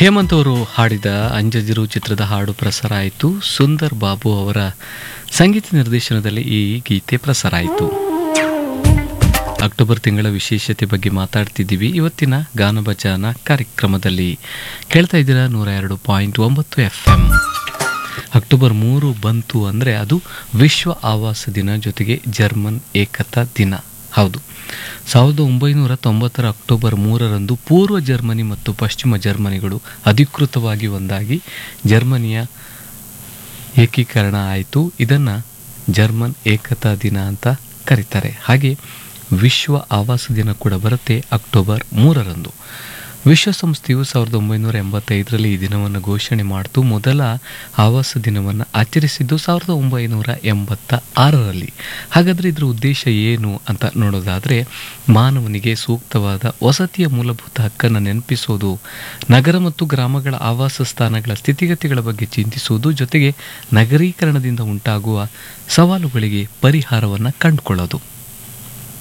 ಹೇಮಂತ್ ಅವರು ಹಾಡಿದ ಅಂಜದಿರು ಚಿತ್ರದ ಹಾಡು ಪ್ರಸಾರ ಆಯಿತು ಸುಂದರ್ ಬಾಬು ಅವರ ಸಂಗೀತ ನಿರ್ದೇಶನದಲ್ಲಿ ಈ ಗೀತೆ ಪ್ರಸಾರ ಆಯಿತು ಅಕ್ಟೋಬರ್ ತಿಂಗಳ ವಿಶೇಷತೆ ಬಗ್ಗೆ ಮಾತಾಡ್ತಿದ್ದೀವಿ ಇವತ್ತಿನ ಗಾನ ಭಜಾನ ಕಾರ್ಯಕ್ರಮದಲ್ಲಿ ಕೇಳ್ತಾ ಇದ್ದೀರಾ ನೂರ ಎರಡು ಪಾಯಿಂಟ್ ಒಂಬತ್ತು ಎಫ್ ಎಂ ಅಕ್ಟೋಬರ್ ಮೂರು ಬಂತು ಅಂದರೆ ಅದು ವಿಶ್ವ ಆವಾಸ ದಿನ ಜೊತೆಗೆ ಜರ್ಮನ್ ಏಕತಾ ದಿನ ಹೌದು ಸಾವಿರದ ಒಂಬೈನೂರ ತೊಂಬತ್ತರ ಅಕ್ಟೋಬರ್ ಮೂರರಂದು ಪೂರ್ವ ಜರ್ಮನಿ ಮತ್ತು ಪಶ್ಚಿಮ ಜರ್ಮನಿಗಳು ಅಧಿಕೃತವಾಗಿ ಒಂದಾಗಿ ಜರ್ಮನಿಯ ಏಕೀಕರಣ ಆಯಿತು ಇದನ್ನು ಜರ್ಮನ್ ಏಕತಾ ದಿನ ಅಂತ ಕರೀತಾರೆ ಹಾಗೆ ವಿಶ್ವ ಆವಾಸ ದಿನ ಕೂಡ ಬರುತ್ತೆ ಅಕ್ಟೋಬರ್ ಮೂರರಂದು ವಿಶ್ವಸಂಸ್ಥೆಯು ಸಾವಿರದ ಒಂಬೈನೂರ ಎಂಬತ್ತೈದರಲ್ಲಿ ಈ ದಿನವನ್ನು ಘೋಷಣೆ ಮಾಡಿತು ಮೊದಲ ಆವಾಸ ದಿನವನ್ನು ಆಚರಿಸಿದ್ದು ಸಾವಿರದ ಒಂಬೈನೂರ ಎಂಬತ್ತ ಆರರಲ್ಲಿ ಹಾಗಾದರೆ ಇದರ ಉದ್ದೇಶ ಏನು ಅಂತ ನೋಡೋದಾದರೆ ಮಾನವನಿಗೆ ಸೂಕ್ತವಾದ ವಸತಿಯ ಮೂಲಭೂತ ಹಕ್ಕನ್ನು ನೆನಪಿಸೋದು ನಗರ ಮತ್ತು ಗ್ರಾಮಗಳ ಆವಾಸ ಸ್ಥಾನಗಳ ಸ್ಥಿತಿಗತಿಗಳ ಬಗ್ಗೆ ಚಿಂತಿಸುವುದು ಜೊತೆಗೆ ನಗರೀಕರಣದಿಂದ ಉಂಟಾಗುವ ಸವಾಲುಗಳಿಗೆ ಪರಿಹಾರವನ್ನು ಕಂಡುಕೊಳ್ಳೋದು